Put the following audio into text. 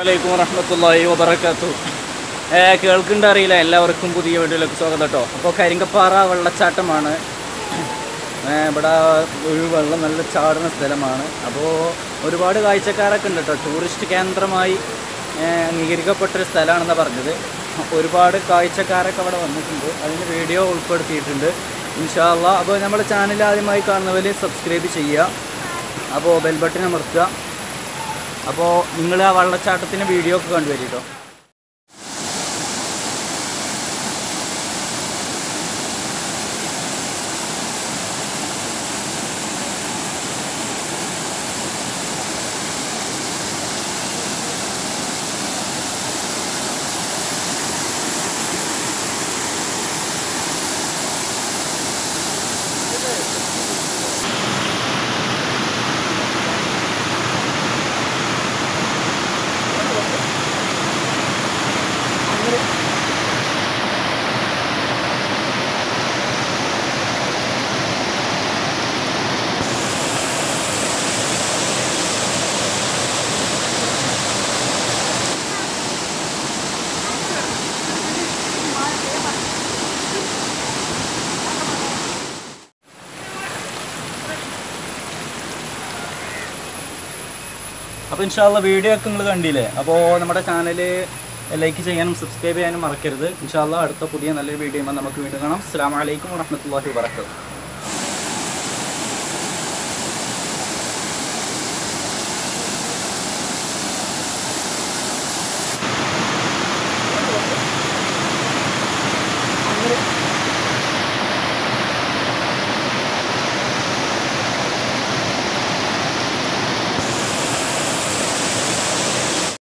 വലൈക്കും വറഹമത്തല്ലാഹി വബർക്കാത്തു കേൾക്കുന്നുണ്ട് അറിയില്ല എല്ലാവർക്കും പുതിയ വീഡിയോയിലേക്ക് സ്വാഗതം കേട്ടോ അപ്പോൾ കരിങ്കപ്പാറ വെള്ളച്ചാട്ടമാണ് ഏ, ഇവിടെ ഒരു വെള്ളം നല്ല ചാടുന്ന സ്ഥലമാണ് അപ്പോൾ ഒരുപാട് കാഴ്ചക്കാരൊക്കെ ഉണ്ട് കേട്ടോ ടൂറിസ്റ്റ് കേന്ദ്രമായി ഏ, അംഗീകരിക്കപ്പെട്ടൊരു സ്ഥലമാണെന്നാണ് പറഞ്ഞത് അപ്പോൾ ഒരുപാട് കാഴ്ചക്കാരൊക്കെ അവിടെ വന്നിട്ടുണ്ട് അതിന് വീഡിയോ ഉൾപ്പെടുത്തിയിട്ടുണ്ട് ഇൻഷാല്ല അപ്പോൾ നമ്മുടെ ചാനൽ ആദ്യമായി കാണുന്നവർ സബ്സ്ക്രൈബ് ചെയ്യുക അപ്പോൾ ബെൽ ബട്ടൺ അമർത്തുക അപ്പോൾ നിങ്ങൾ ആ വെള്ളച്ചാട്ടത്തിൻ്റെ വീഡിയോ ഒക്കെ കണ്ടുവരും കേട്ടോ അപ്പോൾ ഇൻഷാല്ല വീഡിയോ ഒക്കെ നിങ്ങൾ കണ്ടില്ലേ അപ്പോൾ നമ്മുടെ ചാനൽ ലൈക്ക് ചെയ്യാനും സബ്സ്ക്രൈബ് ചെയ്യാനും മറക്കരുത് ഇൻഷാല്ല അടുത്ത പുതിയ നല്ലൊരു വീഡിയോ നമുക്ക് വീണ്ടും കാണാം അസ്സാം വലൈക്കും വാഹമത്തല്ലാഹി വാബർക്കാത്തു